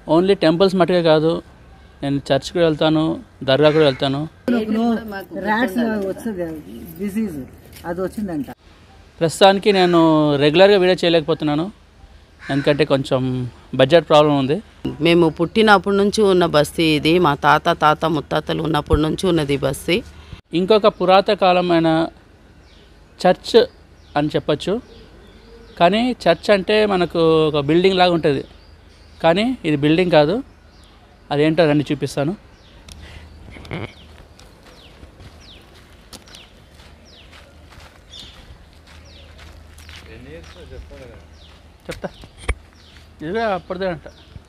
Only temples మట్టుకే కాదు నేను చర్చ్కి వెళ్తాను దర్గా కూడా వెళ్తాను ర్యాట్స్ వస్తుంది డిసీజ్ అది వచ్చిందంట ప్రస్తుతానికి నేను రెగ్యులర్గా వీడియో చేయలేకపోతున్నాను ఎందుకంటే కొంచెం బడ్జెట్ ప్రాబ్లం ఉంది మేము పుట్టినప్పటి నుంచి ఉన్న బస్తీ ఇది మా తాత తాత ముత్తాతలు ఉన్నప్పటి నుంచి ఉన్నది ఈ బస్తీ ఇంకొక పురాతకాలమైన చర్చ్ అని చెప్పచ్చు కానీ చర్చ్ అంటే మనకు ఒక బిల్డింగ్ లాగా ఉంటుంది కానీ ఇది బిల్డింగ్ కాదు అదేంటో రండి చూపిస్తాను చెప్తా ఇదిగా అప్పటిదే అంట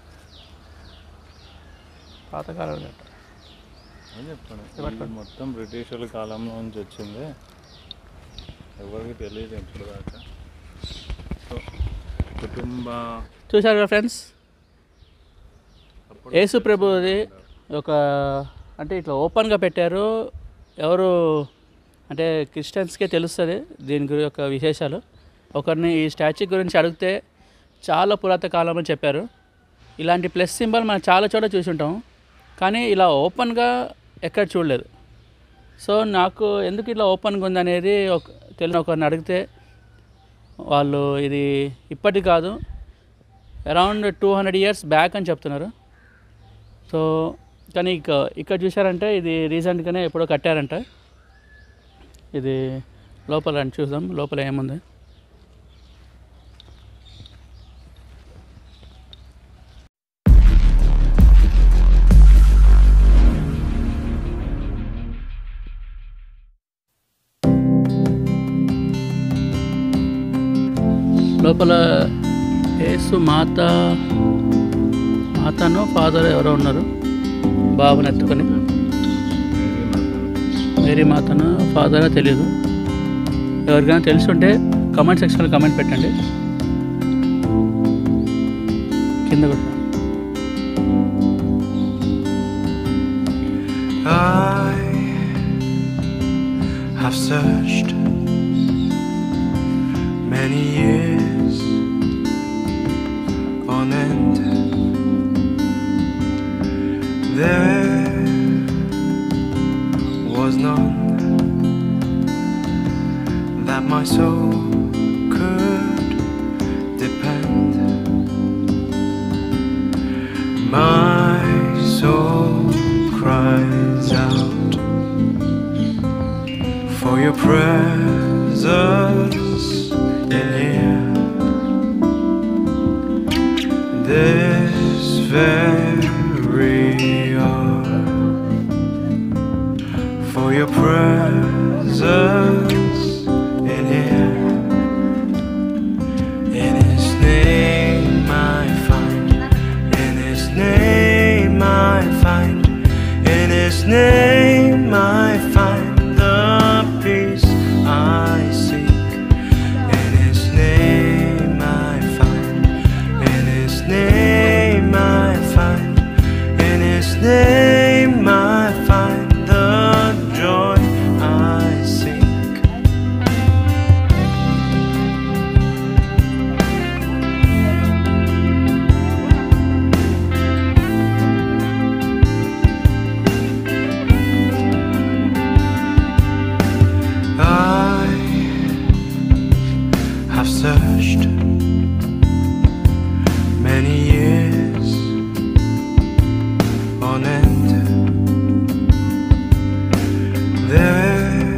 పాతకాలం అంట అని చెప్తాను ఇది మొత్తం బ్రిటిషర్ల కాలంలో నుంచి వచ్చింది ఎవరికి తెలియదు ఇప్పుడు దాకా సో కుటుంబ చూశారు కదా ఫ్రెండ్స్ యేసు ప్రభుది ఒక అంటే ఇట్లా ఓపెన్గా పెట్టారు ఎవరు అంటే క్రిస్టియన్స్కే తెలుస్తుంది దీని గురి యొక్క విశేషాలు ఒకరిని ఈ స్టాచ్యూ గురించి అడిగితే చాలా పురాతన కాలం అని చెప్పారు ఇలాంటి ప్లస్ సింబల్ మనం చాలా చోట చూసుంటాం కానీ ఇలా ఓపెన్గా ఎక్కడ చూడలేదు సో నాకు ఎందుకు ఇట్లా ఓపెన్గా ఉందనేది ఒక తెలియని ఒకరిని అడిగితే వాళ్ళు ఇది ఇప్పటి కాదు around two hundred years back అని చెప్తున్నారు సో కానీ ఇక ఇక్కడ చూసారంటే ఇది రీసెంట్గానే ఎప్పుడో కట్టారంట ఇది లోపల రండి చూద్దాం లోపల ఏముంది లోపల యేసు మాత మాతను ఫాదర్ ఎవరో ఉన్నారు బాబుని ఎత్తుకొని మేరీ మాతను ఫాదర్ తెలియదు ఎవరికైనా తెలిసి ఉంటే కమెంట్ సెక్షన్లో కమెంట్ పెట్టండి కింద కూడా I have searched many years on end. There was none that my soul could depend. My soul cries out for your presence in here. This very hour, for your presence in here. In His name I find, in His name I find, in His name I find the peace I seek. In His name I find, in His name I find, in His name I find the joy I seek. I have searched many years on end. There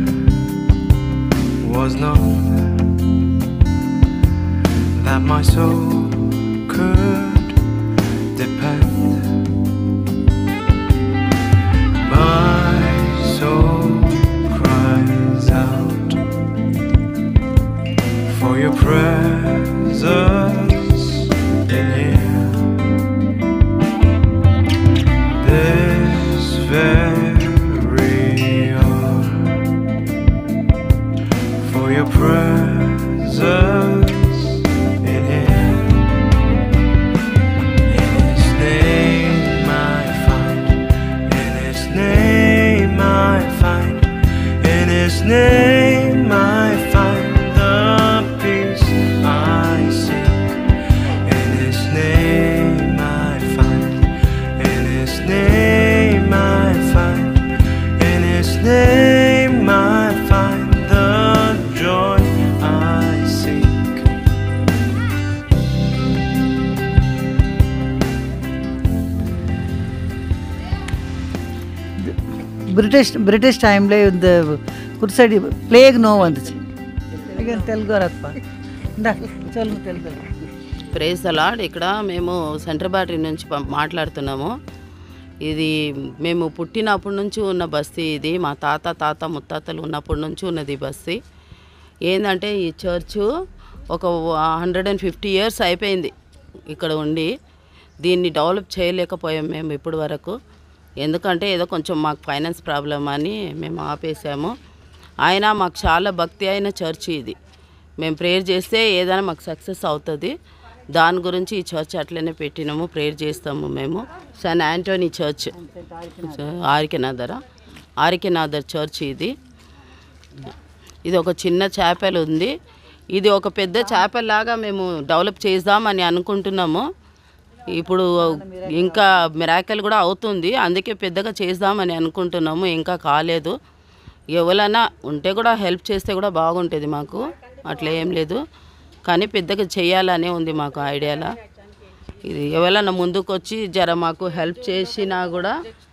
was none that my soul could depend. My soul cries out for your presence in here. This very hour, for your presence in here. In His name I find, in His name I find, in His name I find the peace I seek. In His name I find. British British ಟೈಮ್ಲೇ ಒಂದು ಕುರ್ಸಡಿ plague ನೋವು ಅಂದಿச்சு ಈಗ తెలుగు రప్ప ఇందా చలు Telugu praise అలాడ్ ఇక్కడ మేము సెంటర్ బ్యాటరీ నుంచి పం- మాట్లాడుతున్నాము ఇది మేము పుట్టినప్పటి నుంచి ఉన్న బస్తీ ఇది మా తాత తాత ముత్తాతలు ఉన్నప్పటి నుంచి ఉన్నది ఈ బస్తీ ఏంటంటే ఈ చర్చు ఒక హండ్రెడ్ అండ్ ఫిఫ్టీ ఇయర్స్ అయిపోయింది ఇక్కడ ఉండి దీన్ని డెవలప్ చేయలేకపోయాం మేము ఇప్పటి వరకు ఎందుకంటే ఏదో కొంచెం మాకు ఫైనాన్స్ ప్రాబ్లం అని మేము ఆపేసాము ఆయన మాకు చాలా భక్తి అయిన చర్చి ఇది మేము ప్రేయర్ చేస్తే ఏదైనా మాకు సక్సెస్ అవుతుంది దాని గురించి ఈ చర్చ్ అట్లనే పెట్టినాము ప్రేయర్ చేస్తాము మేము సన్ యాంటోనీ చర్చ్ ఆరికెనాథర ఆరికెనాథర్ చర్చ్ ఇది ఇది ఒక చిన్న చేపలు ఉంది ఇది ఒక పెద్ద చేపల్ లాగా మేము డెవలప్ చేద్దామని అనుకుంటున్నాము ఇప్పుడు ఇంకా మిరాకల్ కూడా అవుతుంది అందుకే పెద్దగా చేద్దామని అనుకుంటున్నాము ఇంకా కాలేదు ఎవరైనా ఉంటే కూడా హెల్ప్ చేస్తే కూడా బాగుంటుంది మాకు అట్లా ఏం లేదు కానీ పెద్దగా చేయాలనే ఉంది మాకు ఐడియాలా ఇది ఎవరైనా ముందుకు వచ్చి జర మాకు హెల్ప్ చేసినా కూడా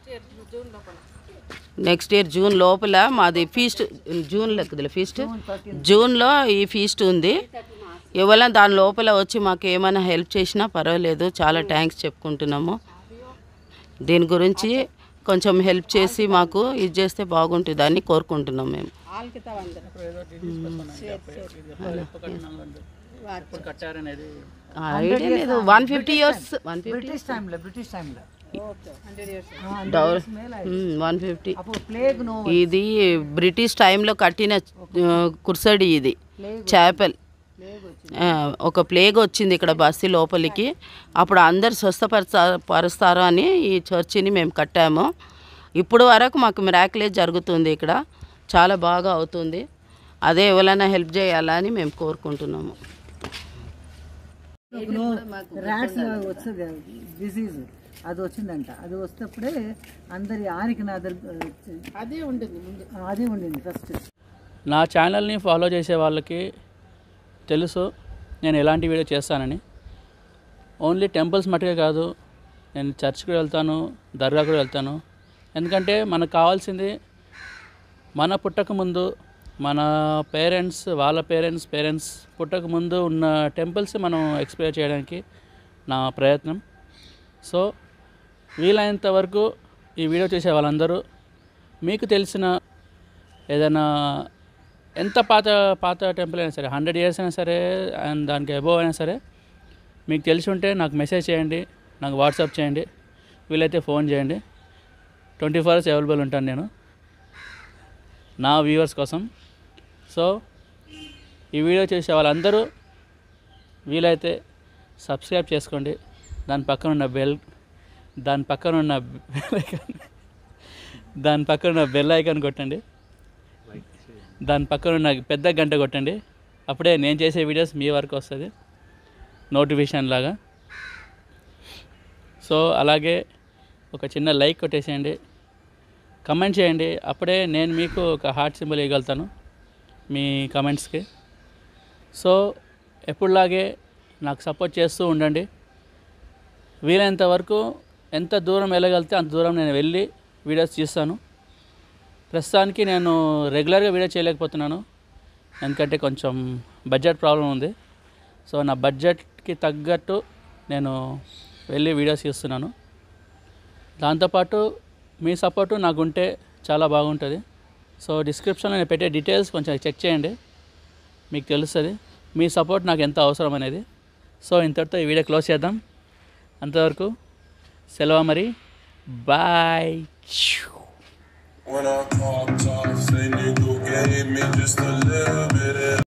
నెక్స్ట్ ఇయర్ జూన్ లోపల మాది ఫీస్ట్ జూన్ లెక్కదిలే ఫీస్ట్ జూన్లో ఈ ఫీస్ట్ ఉంది ఎవరైనా దాని లోపల వచ్చి మాకు ఏమైనా హెల్ప్ చేసినా పర్వాలేదు చాలా థ్యాంక్స్ చెప్పుకుంటున్నాము దీని గురించి కొంచెం హెల్ప్ చేసి మాకు ఇది చేస్తే బాగుంటుందని కోరుకుంటున్నాం మేము ఎప్పుడు కట్టారనేది ఐడియా లేదు one fifty years one fifty British టైంలో బ్రిటిష్ టైంలో వన్ ఫిఫ్టీ అప్పుడు ప్లేగ్ నోవు ఇది బ్రిటిష్ టైంలో కట్టిన ఆ, కుర్సడి ఇది చేపల్ ఆ, ఒక ప్లేగ్ వచ్చింది ఇక్కడ బస్సు లోపలికి అప్పుడు అందరు స్వస్థపరచ పరుస్తారు అని ఈ చర్చిని మేము కట్టాము ఇప్పుడు వరకు మాకు మిరాకిలే జరుగుతుంది ఇక్కడ చాలా బాగా అవుతుంది అదే ఎవరైనా హెల్ప్ చేయాలని మేము కోరుకుంటున్నాము ర్యాట్స్ వస్తుంది డిసీజ్ అది వచ్చిందంట అది వస్తేప్పుడే అందరి ఆరికి నా అదే ఉండింది అదే ఉండింది ఫస్ట్ నా ఛానల్ని ఫాలో చేసే వాళ్ళకి తెలుసు నేను ఎలాంటి వీడియో చేస్తానని ఓన్లీ టెంపుల్స్ మట్టుకే కాదు నేను చర్చ్కి వెళ్తాను దర్గా కూడా వెళ్తాను ఎందుకంటే మనకు కావాల్సింది మన పుట్టక ముందు మన పేరెంట్స్ వాళ్ళ పేరెంట్స్ పేరెంట్స్ పుట్టక ముందు ఉన్న టెంపుల్స్ మనం ఎక్స్ప్లోర్ చేయడానికి నా ప్రయత్నం సో వీలైనంత వరకు ఈ వీడియో చేసే వాళ్ళందరూ మీకు తెలిసిన ఏదైనా ఎంత పాత పాత టెంపుల్ అయినా సరే హండ్రెడ్ ఇయర్స్ అయినా సరే అండ్ దానికి అబోవ్ అయినా సరే మీకు తెలిసి ఉంటే నాకు మెసేజ్ చేయండి నాకు వాట్సాప్ చేయండి వీలైతే ఫోన్ చేయండి ట్వంటీ ఫోర్ అవర్స్ అవైలబుల్ ఉంటాను నేను నా వ్యూవర్స్ కోసం సో ఈ వీడియో చేసే వాళ్ళందరూ వీలైతే సబ్స్క్రైబ్ చేసుకోండి దాని పక్కన ఉన్న బెల్ దాని పక్కన ఉన్న బెల్ ఐకాన్ దాని పక్కన ఉన్న బెల్ ఐకాన్ కొట్టండి దాని పక్కన ఉన్న పెద్ద గంట కొట్టండి అప్పుడే నేను చేసే వీడియోస్ మీ వరకు వస్తుంది నోటిఫికేషన్ లాగా సో అలాగే ఒక చిన్న లైక్ కొట్టేసేయండి కమెంట్ చేయండి అప్పుడే నేను మీకు ఒక హార్ట్ సింబల్ ఇవ్వగలుగుతాను మీ కమెంట్స్కి సో ఎప్పుడులాగే నాకు సపోర్ట్ చేస్తూ ఉండండి వీలైనంత వరకు ఎంత దూరం వెళ్ళగలిగితే అంత దూరం నేను వెళ్ళి వీడియోస్ తీస్తాను ప్రస్తుతానికి నేను రెగ్యులర్గా వీడియో చేయలేకపోతున్నాను ఎందుకంటే కొంచెం బడ్జెట్ ప్రాబ్లం ఉంది సో నా బడ్జెట్కి తగ్గట్టు నేను వెళ్ళి వీడియోస్ తీస్తున్నాను దాంతోపాటు మీ సపోర్టు నాకు ఉంటే చాలా బాగుంటుంది సో డిస్క్రిప్షన్లో నేను పెట్టే డీటెయిల్స్ కొంచెం చెక్ చేయండి మీకు తెలుస్తుంది మీ సపోర్ట్ నాకు ఎంత అవసరం అనేది సో ఇంతటితో ఈ వీడియో క్లోజ్ చేద్దాం అంతవరకు సెలవు మరి bye When I talk tough, say nigga gave me just a little bit